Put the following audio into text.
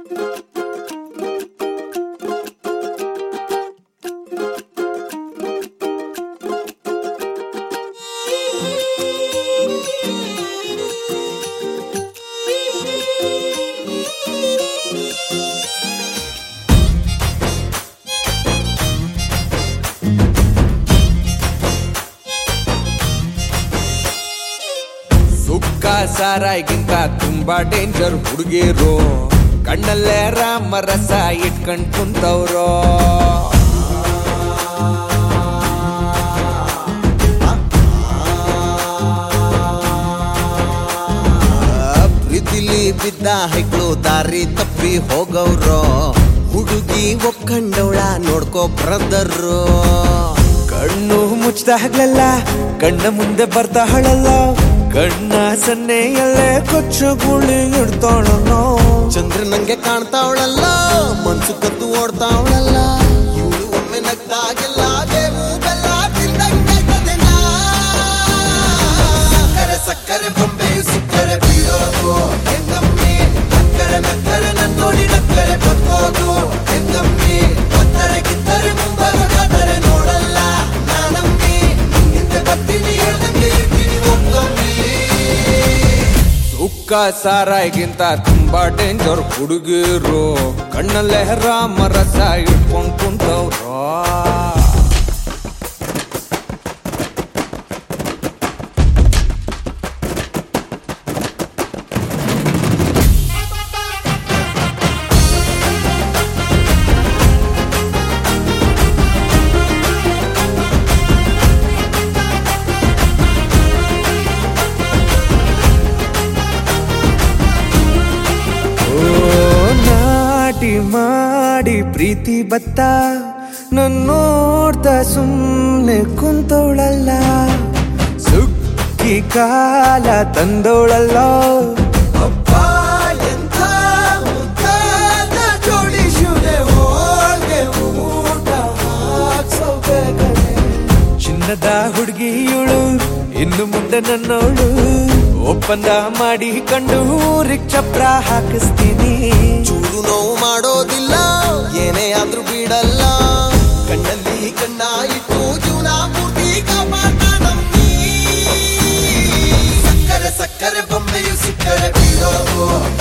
ಸುಕ್ಕ ಸಾರಾಯ್ಗಿಂತ ತುಂಬಾ ಡೇಂಜರ್ ಹುಡುಗಿರು ಕಣ್ಣಲ್ಲೇ ರಾಮ ರಸ ಇಟ್ಕೊಂಡ್ ಕುಂತವ್ರು ಪ್ರೀತಿಲಿ ಬಿದ್ದ ಹೆಗ್ಳು ದಾರಿ ತಪ್ಪಿ ಹೋಗವ್ರು ಹುಡುಗಿ ಒಪ್ಕೊಂಡವಳ ನೋಡ್ಕೋ ಬ್ರದರು ಕಣ್ಣು ಮುಚ್ಚಿದಾಗ್ಲೆಲ್ಲ ಕಣ್ಣ ಮುಂದೆ ಬರ್ತಾಳಲ್ಲ ಕಣ್ಣ ಸನ್ನೆಯಲ್ಲೇ ಕೊಚ್ಚು ಗುಳಿ ಇಡ್ತಾಳನ್ನೋ ಚಂದ್ರ ನಂಗೆ ಕಾಣ್ತಾವಳಲ್ಲ ಮನ್ಸು ಕದ್ದು ಓಡ್ತಾವಳಲ್ಲ ಇವಳು ಒಮ್ಮೆ ನಗ್ದಾಗೆಲ್ಲ ಬೇವು ಬೆಲ್ಲ ತಿಂದಂಗಾಯ್ತದೆ ನಾ. ಸಕ್ಕರೆ ಸಕ್ಕರೆ ಬೊಂಬೆಯು ಸಿಕ್ಕರೆ ಬೀಳೋದು ಹೆಂಗಮ್ಮಿ ನಕ್ಕರೆ ನಕ್ಕರೆ ನನ್ ನೋಡಿ ನಕ್ಕರೆ ಬದುಕೋದು ಹೆಂಗಮ್ಮಿ ಒತ್ತರೆ ಕಿತ್ತರೆ ಮುಂಬರೋದಾದರೆ ನೋಡಲ್ಲ ನಾನಮ್ಮಿ ಹಿಂದೆ ಬರ್ತೀನಿ ಹೇಳ್ದಂಗೆ ಇರ್ತೀನಿ ಒಮ್ಮಮ್ಮಿ ಸುಕ್ಕ ಸಾರಾಯ್ಗಿಂತ ತುಂಬಾ ಡೇಂಜರ್ ಹುಡುಗಿರು ಕಣ್ಣಲ್ಲೇ ರಾಮ ರಸ ಇಟ್ಕೊಂಡ್ ಕುಂತವ್ರು ಓ ನಾಟಿ ಮಾಡಿ ಪ್ರೀತಿ ಬತ್ತ ನನ್ನೋಡ್ದ ಸುಮ್ನೆ ಕುಂತವಳಲ್ಲ ಸುಕ್ಕಿ ಕಾಲ ತಂದವಳಲ್ಲ ಅಪ್ಪ ಎಂಥ ಮುದ್ದಾದ ಜೋಡಿ ಶಿವನೆ ಹೋಳ್ಗೆ ಊಟ ಹಾಕ್ಸೋ ಬೇಗನೆ. ಚಿನ್ನದ ಹುಡುಗಿಯುಳು ಇನ್ನು ಮುಂದೆ ನನ್ನವಳು ಒಪ್ಪಂದ ಮಾಡಿ ಕಂಡು ಊರಿಗ್ ಚಪ್ರ ಹಾಕಿಸ್ತೀನಿ ಚೂರು ನೋವು ಮಾಡೋದಿಲ್ಲ ಏನೇ ಆದ್ರೂ ಬಿಡಲ್ಲ ಕಣ್ಣಲ್ಲಿ ಕಣ್ಣ ಇಟ್ಟು ಜೀವನ ಪೂರ್ತಿ ಕಾಪಾಡ್ತಾನಮ್ಮಿ ಸಕ್ಕರೆ ಸಕ್ಕರೆ ಬೊಂಬೆಯು ಸಿಕ್ಕರೆ ಬೀಳೋದು